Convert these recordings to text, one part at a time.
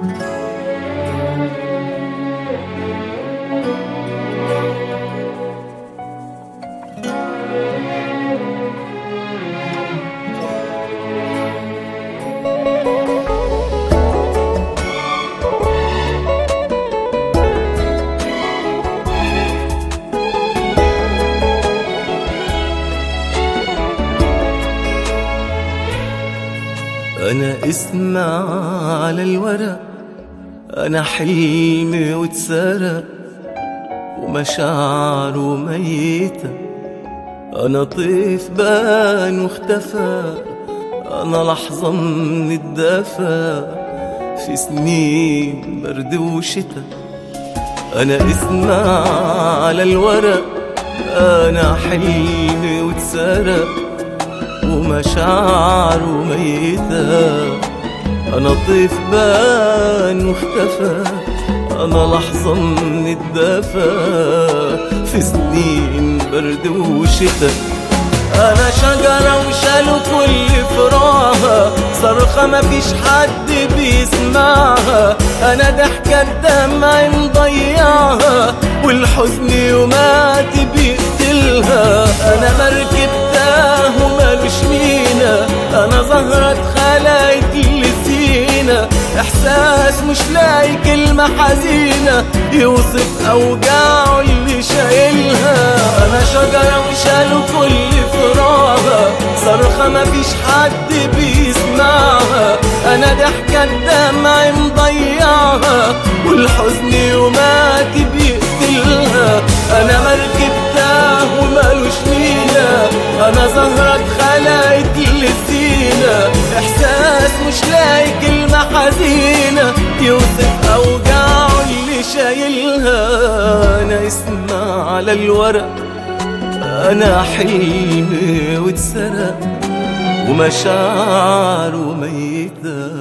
أنا اسمع على الورق أنا حلمي واتسرق ومشاعره ميتة أنا طيف بان واختفى أنا لحظة من الدفا في سنين برد وشتا أنا اسمع على الورق أنا حلمي واتسرق ومشاعره ميتة أنا طيف بان واختفى أنا لحظة من الدفا في سنين برد وشتا أنا شجرة وشالوا كل فراها صرخة مفيش حد بيسمعها أنا ضحكة دمعي مضيعها والحزن يومات بيقتلها أنا مركب تاه ومالوش مينا أنا زهرة اتخلقت لسينا إحساس مش لاقي كلمة حزينة يوصف أوجاعه اللي شايلها أنا شجرة وشالوا كل فراغها صرخة مفيش حد بيسمعها أنا ضحكة دمعي مضيعها والحزن يومات بيقتلها أنا مركب تاه ومالوش مينا أنا زهرة اتخلقت للزينة إحساس مش لاقي كلمة حزينة يوصف أوجاعه اللي شايلها أنا اسمع على الورق أنا حلمي واتسرق ومشاعره ميتة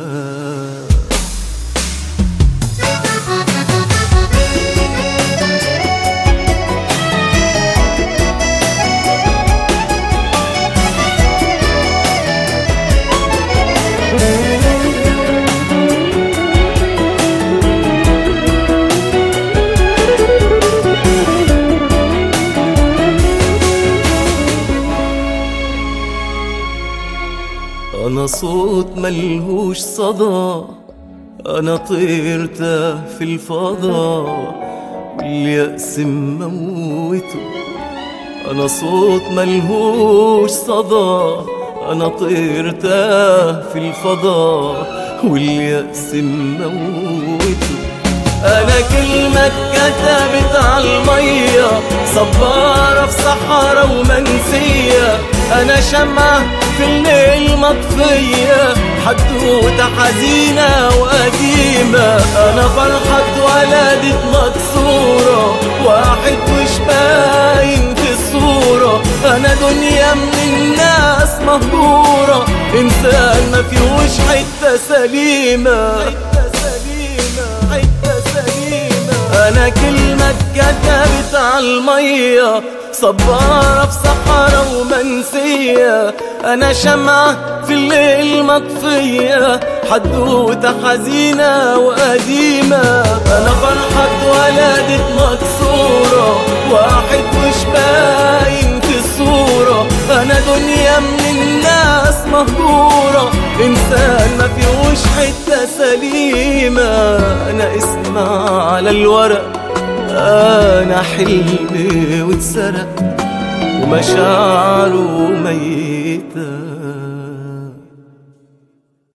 أنا صوت ملهوش صدى أنا طيرت في الفضاء واليأس مموته أنا صوت ملهوش صدى أنا طيرت في الفضاء واليأس مموته أنا كلمة اتكتبت على المية صبارة في صحراء ومنسية أنا شمعة في الليل مطفية حدوتة حزينة وقديمة أنا فرحة اتولدت مكسورة واحد مش باين في الصورة أنا دنيا من الناس مهجورة إنسان ما فيهوش حتة سليمة حتة سليمة حتة سليمة أنا كلمة اتكتبت على المية صبارة في صحراء ومنسية أنا شمعة في الليل مطفية حدوتة حزينة وقديمة أنا فرحة اتولدت مكسورة واحد مش باين في الصورة أنا دنيا من الناس مهجورة إنسان ما فيهوش حتة سليمة أنا اسمع على الورق أنا حلمي واتسرق ومشاعره ميته